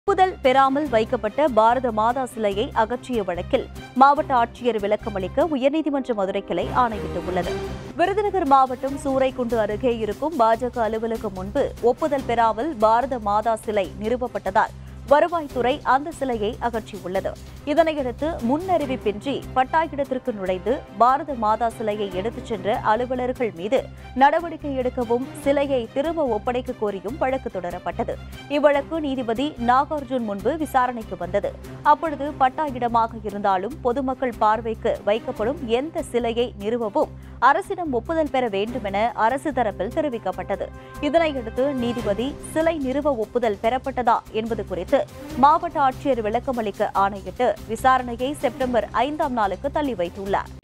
ஒப்புதல் பெறாமல் வைக்கப்பட்ட பாரத மாதா சிலையை அகற்றிய வழக்கில் மாவட்ட ஆட்சியர் விளக்கமளிக்க உயர்நீதிமன்ற மதுரை கிளை ஆணையிட்டுள்ளது விருதுநகர் மாவட்டம் சூறைக்குண்டு அருகே இருக்கும் பாஜக அலுவலகம் முன்பு ஒப்புதல் பெறாமல் பாரத மாதா சிலை நிறுவப்பட்டதால் வருவாய்த்துறை அந்த சிலையை அகற்றியுள்ளது இதனையடுத்து முன்னறிவிப்பின்றி பட்டாயிடத்திற்கு நுழைந்து பாரத மாதா சிலையை எடுத்துச் சென்ற அலுவலர்கள் மீது நடவடிக்கை எடுக்கவும் சிலையை திரும்ப ஒப்படைக்க கோரியும் வழக்கு தொடரப்பட்டது இவ்வழக்கு நீதிபதி நாகார்ஜுன் முன்பு விசாரணைக்கு வந்தது அப்பொழுது பட்டாயிடமாக இருந்தாலும் பொதுமக்கள் பார்வைக்கு வைக்கப்படும் எந்த சிலையை நிறுவவும் அரசிடம் ஒப்புதல் பெற வேண்டுமென அரசு தரப்பில் தெரிவிக்கப்பட்டது இதனையடுத்து நீதிபதி சிலை நிறுவ ஒப்புதல் பெறப்பட்டதா என்பது குறித்து மாவட்ட ஆட்சியர் விளக்கமளிக்க ஆணையிட்டு விசாரணையை செப்டம்பர் ஐந்தாம் நாளுக்கு தள்ளி வைத்துள்ளார்